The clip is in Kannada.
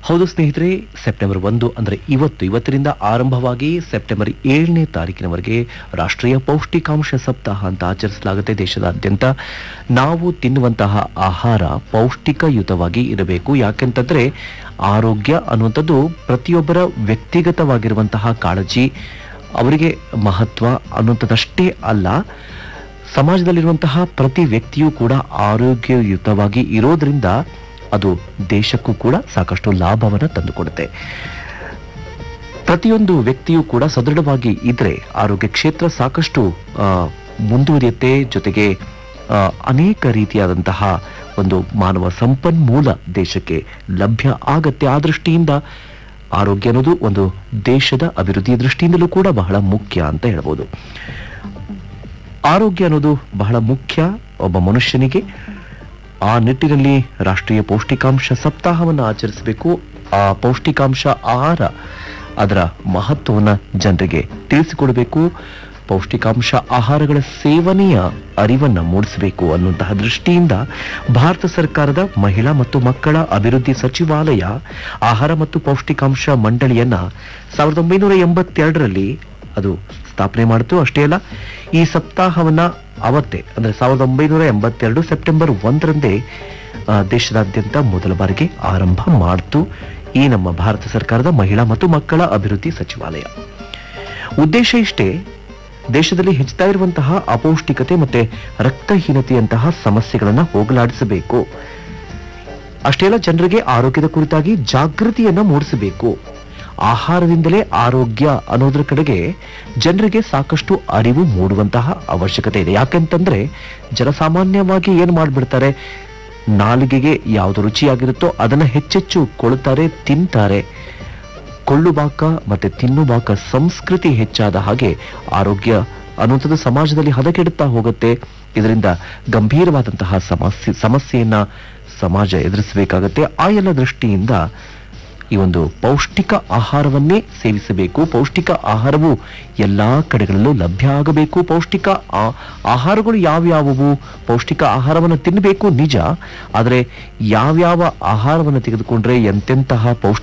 ಹೌದು ಸ್ನೇಹಿತರೆ ಸೆಪ್ಟೆಂಬರ್ ಒಂದು ಅಂದರೆ ಇವತ್ತು ಇವತ್ತರಿಂದ ಆರಂಭವಾಗಿ ಸೆಪ್ಟೆಂಬರ್ ಏಳನೇ ತಾರೀಕಿನವರೆಗೆ ರಾಷ್ಟ್ರೀಯ ಪೌಷ್ಟಿಕಾಂಶ ಸಪ್ತಾಹ ಅಂತ ಆಚರಿಸಲಾಗುತ್ತೆ ದೇಶದಾದ್ಯಂತ ನಾವು ತಿನ್ನುವಂತಹ ಆಹಾರ ಪೌಷ್ಟಿಕಯುತವಾಗಿ ಇರಬೇಕು ಯಾಕೆಂತಂದ್ರೆ ಆರೋಗ್ಯ ಅನ್ನುವಂಥದ್ದು ಪ್ರತಿಯೊಬ್ಬರ ವ್ಯಕ್ತಿಗತವಾಗಿರುವಂತಹ ಕಾಳಜಿ ಅವರಿಗೆ ಮಹತ್ವ ಅನ್ನುವಂಥದ್ದಷ್ಟೇ ಅಲ್ಲ ಸಮಾಜದಲ್ಲಿರುವಂತಹ ಪ್ರತಿ ವ್ಯಕ್ತಿಯೂ ಕೂಡ ಆರೋಗ್ಯಯುತವಾಗಿ ಇರೋದ್ರಿಂದ ಅದು ದೇಶಕ್ಕೂ ಕೂಡ ಸಾಕಷ್ಟು ಲಾಭವನ್ನು ತಂದುಕೊಡುತ್ತೆ ಪ್ರತಿಯೊಂದು ವ್ಯಕ್ತಿಯೂ ಕೂಡ ಸದೃಢವಾಗಿ ಇದ್ರೆ ಆರೋಗ್ಯ ಕ್ಷೇತ್ರ ಸಾಕಷ್ಟು ಆ, ಮುಂದುವರಿಯುತ್ತೆ ಜೊತೆಗೆ ಆ, ಅನೇಕ ರೀತಿಯಾದಂತಹ ಒಂದು ಮಾನವ ಸಂಪನ್ಮೂಲ ದೇಶಕ್ಕೆ ಲಭ್ಯ ಆಗತ್ತೆ ಆ ದೃಷ್ಟಿಯಿಂದ ಆರೋಗ್ಯ ಅನ್ನೋದು ಒಂದು ದೇಶದ ಅಭಿವೃದ್ಧಿಯ ದೃಷ್ಟಿಯಿಂದಲೂ ಕೂಡ ಬಹಳ ಮುಖ್ಯ ಅಂತ ಹೇಳ್ಬೋದು ಆರೋಗ್ಯ ಅನ್ನೋದು ಬಹಳ ಮುಖ್ಯ ಒಬ್ಬ ಮನುಷ್ಯನಿಗೆ ಆ ನಿಟ್ಟಿನಲ್ಲಿ ರಾಷ್ಟ್ರೀಯ ಪೌಷ್ಟಿಕಾಂಶ ಸಪ್ತಾಹವನ್ನು ಆಚರಿಸಬೇಕು ಆ ಪೌಷ್ಟಿಕಾಂಶ ಆಹಾರ ಅದರ ಮಹತ್ವವನ್ನು ಜನರಿಗೆ ತಿಳಿಸಿಕೊಡಬೇಕು ಪೌಷ್ಟಿಕಾಂಶ ಆಹಾರಗಳ ಸೇವನೆಯ ಅರಿವನ್ನು ಮೂಡಿಸಬೇಕು ಅನ್ನುವಂತಹ ದೃಷ್ಟಿಯಿಂದ ಭಾರತ ಸರ್ಕಾರದ ಮಹಿಳಾ ಮತ್ತು ಮಕ್ಕಳ ಅಭಿವೃದ್ಧಿ ಸಚಿವಾಲಯ ಆಹಾರ ಮತ್ತು ಪೌಷ್ಟಿಕಾಂಶ ಮಂಡಳಿಯನ್ನ ಸಾವಿರದ ಒಂಬೈನೂರ ಎಂಬತ್ತೆರಡರಲ್ಲಿ ಅದು ಸ್ಥಾಪನೆ ಮಾಡಿತು ಅಷ್ಟೇ ಅಲ್ಲ ಈ ಸಪ್ತಾಹವನ್ನ ಅವತ್ತೇ ಅಂದ್ರೆ ಸಾವಿರದ ಒಂಬೈನೂರ ಎಂಬತ್ತೆರಡು ಸೆಪ್ಟೆಂಬರ್ ಒಂದರಂದೇ ಆ, ದೇಶದಾದ್ಯಂತ ಮೊದಲ ಬಾರಿಗೆ ಆರಂಭ ಮಾಡಿತು ಈ ನಮ್ಮ ಭಾರತ ಸರ್ಕಾರದ ಮಹಿಳಾ ಮತ್ತು ಮಕ್ಕಳ ಅಭಿವೃದ್ಧಿ ಸಚಿವಾಲಯ ಉದ್ದೇಶ ಇಷ್ಟೇ ದೇಶದಲ್ಲಿ ಹೆಚ್ಚುತ್ತಾ ಇರುವಂತಹ ಅಪೌಷ್ಟಿಕತೆ ಮತ್ತೆ ರಕ್ತಹೀನತೆಯಂತಹ ಸಮಸ್ಯೆಗಳನ್ನ ಹೋಗಲಾಡಿಸಬೇಕು ಅಷ್ಟೇ ಅಲ್ಲ ಜನರಿಗೆ ಆರೋಗ್ಯದ ಕುರಿತಾಗಿ ಜಾಗೃತಿಯನ್ನ ಮೂಡಿಸಬೇಕು ಆಹಾರದಿಂದಲೇ ಆರೋಗ್ಯ ಅನ್ನೋದ್ರ ಕಡೆಗೆ ಜನರಿಗೆ ಸಾಕಷ್ಟು ಅರಿವು ಮೂಡುವಂತಹ ಅವಶ್ಯಕತೆ ಇದೆ ಯಾಕೆಂತಂದ್ರೆ ಜನಸಾಮಾನ್ಯವಾಗಿ ಏನ್ ಮಾಡ್ಬಿಡ್ತಾರೆ ನಾಲಿಗೆಗೆ ಯಾವುದು ರುಚಿಯಾಗಿರುತ್ತೋ ಅದನ್ನ ಹೆಚ್ಚೆಚ್ಚು ಕೊಳ್ತಾರೆ ತಿಂತಾರೆ ಕೊಳ್ಳುಬಾಕ ಮತ್ತೆ ತಿನ್ನುಬಾಕ ಸಂಸ್ಕೃತಿ ಹೆಚ್ಚಾದ ಹಾಗೆ ಆರೋಗ್ಯ ಅನ್ನುವಂಥದ್ದು ಸಮಾಜದಲ್ಲಿ ಹದಗೆಡುತ್ತಾ ಹೋಗುತ್ತೆ ಇದರಿಂದ ಗಂಭೀರವಾದಂತಹ ಸಮಸ್ಯೆ ಸಮಸ್ಯೆಯನ್ನ ಸಮಾಜ ಎದುರಿಸಬೇಕಾಗತ್ತೆ ಆ ಎಲ್ಲ ದೃಷ್ಟಿಯಿಂದ ಈ ಒಂದು ಪೌಷ್ಟಿಕ ಆಹಾರವನ್ನೇ ಸೇವಿಸಬೇಕು ಪೌಷ್ಟಿಕ ಆಹಾರವು ಎಲ್ಲಾ ಕಡೆಗಳಲ್ಲೂ ಲಭ್ಯ ಆಗಬೇಕು ಪೌಷ್ಟಿಕ ಆ- ಆಹಾರಗಳು ಯಾವ್ಯಾವುವು ಪೌಷ್ಟಿಕ ಆಹಾರವನ್ನು ತಿನ್ನಬೇಕು ನಿಜ ಆದರೆ ಯಾವ್ಯಾವ ಆಹಾರವನ್ನು ತೆಗೆದುಕೊಂಡ್ರೆ ಎಂತೆಂತಹ ಪೌಷ್ಟಿಕ